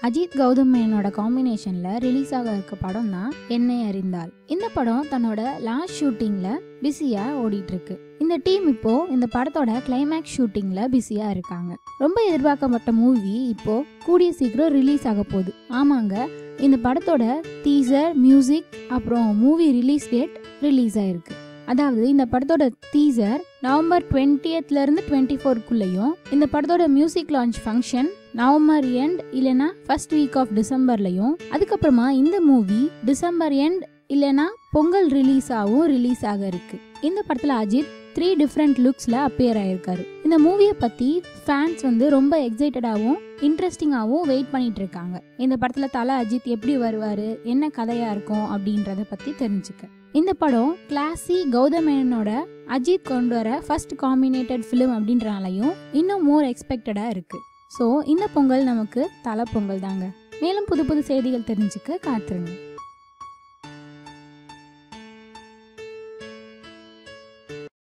அஜித் கௌதம் மேனனோட காம்பினேஷன்ல ரிலீஸ் ஆக இருக்க படம் தான் என்னை அறிந்தால் இந்த படம் தன்னோட லாஸ்ட் ஷூட்டிங்ல பிஸியா ஓடிட்டு இருக்கு இந்த டீம் இப்போ இந்த படத்தோட கிளைமேக்ஸ் ஷூட்டிங்ல பிஸியா இருக்காங்க ரொம்ப எதிர்பார்க்கப்பட்ட மூவி இப்போ கூடிய சீக்கிரம் ரிலீஸ் ஆக போகுது ஆமாங்க இந்த படத்தோட டீசர் மியூசிக் அப்புறம் மூவி ரிலீஸ் டேட் ரிலீஸ் ஆயிருக்கு அதாவது இந்த படத்தோட டீசர் நவம்பர் டுவெண்ட்டியத்ல இருந்து டுவெண்ட்டி ஃபோர்க்குள்ளேயும் இந்த படத்தோட music launch function November end இல்லைன்னா ஃபர்ஸ்ட் வீக் ஆஃப் டிசம்பர்லையும் அதுக்கப்புறமா இந்த மூவி டிசம்பர் எண்ட் இல்லைன்னா பொங்கல் ரிலீஸ் ஆகும் ரிலீஸ் ஆக இருக்கு இந்த படத்துல அஜித் த்ரீ டிஃப்ரெண்ட் லுக்ஸ்ல அப்பியர் ஆயிருக்காரு இந்த மூவியை பத்தி ஃபேன்ஸ் வந்து ரொம்ப எக்ஸைட்டடாகவும் இன்ட்ரெஸ்டிங்காகவும் வெயிட் பண்ணிட்டு இருக்காங்க இந்த படத்துல தல அஜித் எப்படி வருவாரு என்ன கதையா இருக்கும் அப்படின்றத பத்தி தெரிஞ்சுக்க இந்த படம் கிளாசி கௌதமேனனோட அஜித் கொண்டு வர ஃபர்ஸ்ட் காம்பினேட்டட் ஃபிலிம் அப்படின்றனாலையும் இன்னும் மோர் எக்ஸ்பெக்டடா இருக்கு ஸோ இந்த பொங்கல் நமக்கு தலை பொங்கல் தாங்க மேலும் புது புது செய்திகள் தெரிஞ்சுக்க காத்துருங்க